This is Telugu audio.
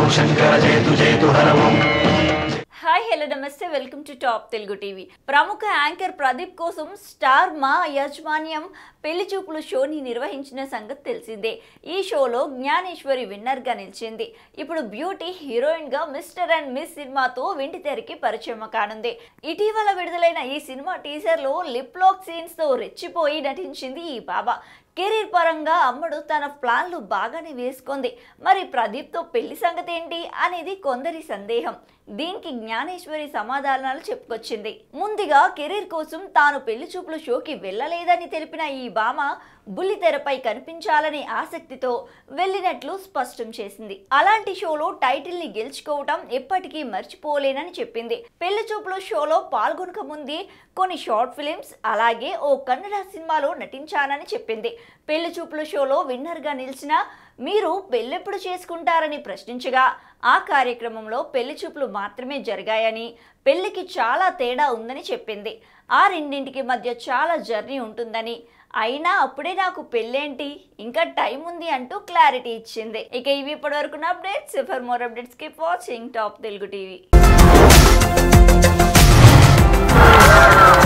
శంకర జయతు జయతు హర ఓం హాయ్ హలో నమస్తే welcome to top Telugu TV ప్రముఖ యాంకర్ ప్రదీప్ కోసం స్టార్ మా యాజమాన్యం పెళ్లి చూపులు షోని నిర్వహించిన సంగతి తెలిసిందే ఈ షోలో జ్ఞానేశ్వరి విన్నర్గా నిలిచింది ఇప్పుడు బ్యూటీ హీరోయిన్గా మిస్టర్ అండ్ మిస్ సినిమాతో వెండి తెరకి పరిచయం కానుంది ఇటీవల విడుదలైన ఈ సినిమా టీజర్లో లిప్ లాక్ సీన్స్తో రెచ్చిపోయి నటించింది ఈ బాబా కెరీర్ పరంగా అమ్మడు తన ప్లాన్లు బాగానే వేసుకుంది మరి ప్రదీప్తో పెళ్లి సంగతి ఏంటి అనేది కొందరి సందేహం దీనికి జ్ఞానేశ్వరి సమాధానాలు చెప్పుకొచ్చింది ముందుగా కెరీర్ కోసం తాను పెళ్లి చూపుల షోకి వెళ్ళలేదని తెలిపిన ఈ భామ బుల్లితెరపై కనిపించాలనే ఆసక్తితో వెళ్ళినట్లు స్పష్టం చేసింది అలాంటి షోలో టైటిల్ ని గెలుచుకోవటం ఎప్పటికీ మర్చిపోలేనని చెప్పింది పెళ్లి చూపుల షోలో పాల్గొనక ముందే కొన్ని షార్ట్ ఫిలిమ్స్ అలాగే ఓ కన్నడ సినిమాలో నటించానని చెప్పింది పెళ్లి చూపుల షోలో విన్నర్గా నిలిచిన మీరు పెళ్ళెప్పుడు చేసుకుంటారని ప్రశ్నించగా ఆ కార్యక్రమంలో పెళ్లి చూపులు మాత్రమే జరిగాయని పెళ్లికి చాలా తేడా ఉందని చెప్పింది ఆ రెండింటికి మధ్య చాలా జర్నీ ఉంటుందని అయినా అప్పుడే నాకు పెళ్ళేంటి ఇంకా టైం ఉంది అంటూ క్లారిటీ ఇచ్చింది ఇక ఇవి ఇప్పటి వరకు updates for more updates keep watching top Telugu TV